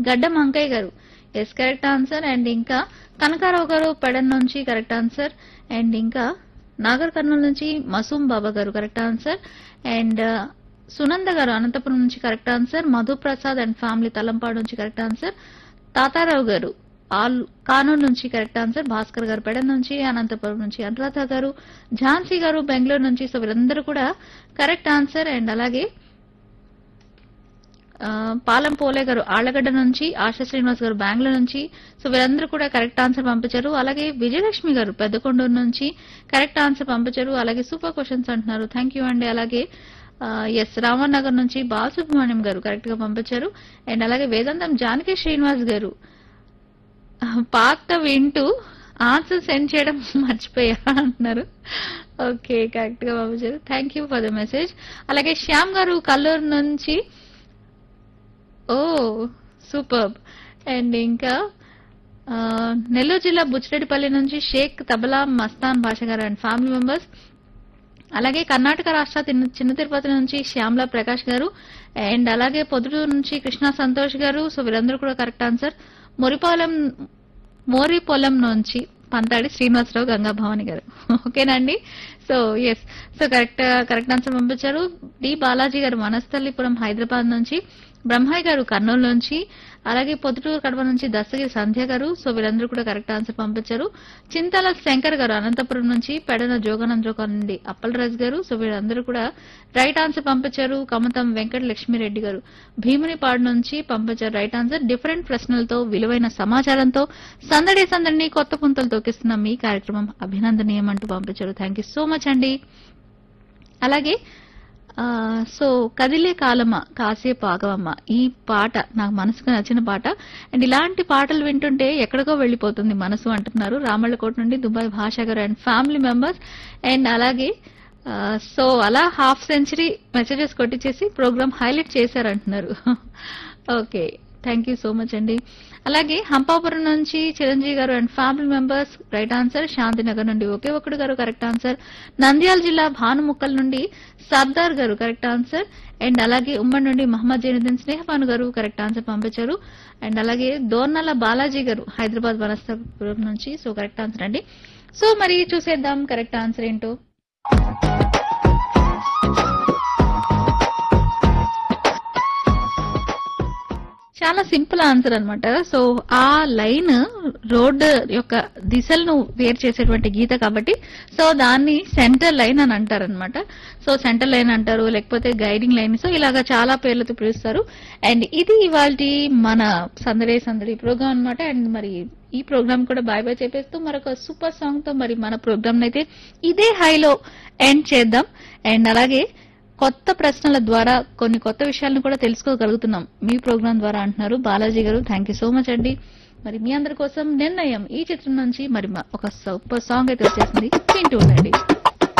గడ్డం అంకయ్య గారు yes correct answer and ఇంకా కనకారావు గారు పెడన్ నుంచి కరెక్ట్ ఆన్సర్ అండ్ ఇంకా నాగర్ కర్నూలు నుంచి మసూమ్ బాబా గారు correct answer and Sunanda garu Anantapuram నుంచి correct answer Madhu Prasad and family Talampadu నుంచి కరెక్ట్ ఆన్సర్ తాతారావు గారు ఆల్ కానూరు నుంచి కరెక్ట్ ఆన్సర్ భాస్కర్ గారు పెడ నుంచి అనంతపురం నుంచి అనురాధ గారు ఝాన్సీ గారు బెంగళూరు నుంచి సో వీరందరూ కూడా కరెక్ట్ ఆన్సర్ అండ్ అలాగే ఆ, పాలెం పోలే గారు ఆళ్లగడ్డ నుంచి ఆశా శ్రీనివాస్ గారు బెంగళూరు నుంచి సో వీరందరూ కూడా కరెక్ట్ ఆన్సర్ పంపించారు అలాగే విజయలక్ష్మి గారు పెద్దకొండూరు నుంచి కరెక్ట్ ఆన్సర్ పంపించారు అలాగే సూపర్ క్వశ్చన్స్ అంటున్నారు థ్యాంక్ యూ అండి అలాగే ఎస్ రామన్ నగర్ నుంచి బాలసుబ్రహ్మణ్యం గారు కరెక్ట్ గా పంపించారు అండ్ అలాగే వేదాంతం జానకి శ్రీనివాస్ గారు ఆ, పాత వింటూ ఆన్సర్ సెండ్ చేయడం మర్చిపోయా అంటున్నారు ఓకే కరెక్ట్ గా పంపించారు thank you for the message అలాగే శ్యామ్ గారు కల్లూరు నుంచి ఓ సూపర్ అండ్ ఇంకా ఆ, నెల్లూరు జిల్లా బుచ్చిరెడ్డిపల్లి నుంచి షేక్ తబలా మస్తాన్ భాష గారు అండ్ ఫ్యామిలీ మెంబర్స్ అలాగే కర్ణాటక రాష్ట్ర తిన్న- చిన్న తిరుపతి నుంచి శ్యామల ప్రకాష్ గారు అండ్ అలాగే పొద్దుటూరు నుంచి కృష్ణ సంతోష్ గారు సో వీరందరూ కూడా కరెక్ట్ ఆన్సర్ మొరిపాలెం మోరిపొలం నుంచి పంతాడి శ్రీనివాసరావు గంగా భవాని గారు ఓకేనండి so yes so correct correct answer పంపించారు డి బాలాజీ గారు వనస్థలిపురం హైదరాబాద్ నుంచి బ్రహ్మయ్య గారు కర్నూలు నుంచి అలాగే పొద్దుటూరు కడప నుంచి దస్తగిరి సంధ్య గారు సో వీరందరూ కూడా కరెక్ట్ ఆన్సర్ పంపించారు చింతల శంకర్ గారు అనంతపురం నుంచి పెడన జోగానంద్రోక నుండి అప్పలరాజు గారు సో వీరందరూ కూడా రైట్ ఆన్సర్ పంపించారు కమతం వెంకట లక్ష్మిరెడ్డి గారు భీమునిపాడు నుంచి పంపించారు రైట్ ఆన్సర్ డిఫరెంట్ ప్రశ్నలతో విలువైన సమాచారంతో సందడి సందడిని కొత్త పుంతలు తొక్కిస్తున్న మీ కార్యక్రమం అభినందనీయం అంటూ పంపించారు థ్యాంక్ యూ సో మచ్ అండి అలాగే ఆ, సో కదిలే కాలమ్మ కాసేపు ఆగవమ్మ ఈ పాట నాకు మనసుకు నచ్చిన పాట అండ్ ఇలాంటి పాటలు వింటుంటే ఎక్కడికో వెళ్ళిపోతుంది మనసు అంటున్నారు రామళ్ళకోట నుండి దుబాయ్ భాషా గారు అండ్ ఫ్యామిలీ మెంబర్స్ అండ్ అలాగే ఆ, సో అలా హాఫ్ సెంచరీ మెసేజెస్ కొట్టించేసి ప్రోగ్రామ్ హైలైట్ చేశారంటున్నారు okay thank you so much అండి అలాగే హంపాపురం నుంచి Chiranjeevi garu and family members right answer Shantinagar నుండి ఒకే ఒక్కడు గారు కరెక్ట్ ఆన్సర్ నంద్యాల జిల్లా భానుముక్కల్ నుండి సర్దార్ గారు కరెక్ట్ ఆన్సర్ అండ్ అలాగే ఉమ్మడి నుండి మహమ్మద్ జైనుద్దీన్ స్నేహపాను గారు కరెక్ట్ ఆన్సర్ పంపించారు అండ్ అలాగే దోర్నల బాలాజీ గారు హైదరాబాద్ వనస్థపురం నుంచి సో కరెక్ట్ ఆన్సర్ అండి సో మరి చూసేద్దాం కరెక్ట్ ఆన్సర్ ఏంటో చాలా సింపుల్ ఆన్సర్ అన్నమాట సో ఆ లైన్ రోడ్ యొక్క దిశలను వేరు చేసేటువంటి గీత కాబట్టి సో దాన్ని సెంటర్ లైన్ అని అంటారనమాట సో సెంటర్ లైన్ అంటారు లేకపోతే గైడింగ్ లైన్ సో ఇలాగా చాలా పేర్లతో పిలుస్తారు అండ్ ఇది ఇవాళ మన సందడి సందడి ప్రోగ్రామ్ అన్నమాట అండ్ మరి ఈ ప్రోగ్రామ్ కూడా బాయ్ బాయ్ చెప్పేస్తూ మరొక సూపర్ సాంగ్ తో మరి మన ప్రోగ్రామ్ అయితే ఇదే హైలో ఎండ్ చేద్దాం అండ్ అలాగే కొత్త ప్రశ్నల ద్వారా కొన్ని కొత్త విషయాలను కూడా తెలుసుకోగలుగుతున్నాం మీ ప్రోగ్రాం ద్వారా అంటున్నారు బాలాజీ గారు థ్యాంక్ యూ సో మచ్ అండి మరి మీ అందరి కోసం నిర్ణయం ఈ చిత్రం నుంచి మరి మ- ఒక సూపర్ సాంగ్ అయితే వచ్చేసింది వింటూ ఉండండి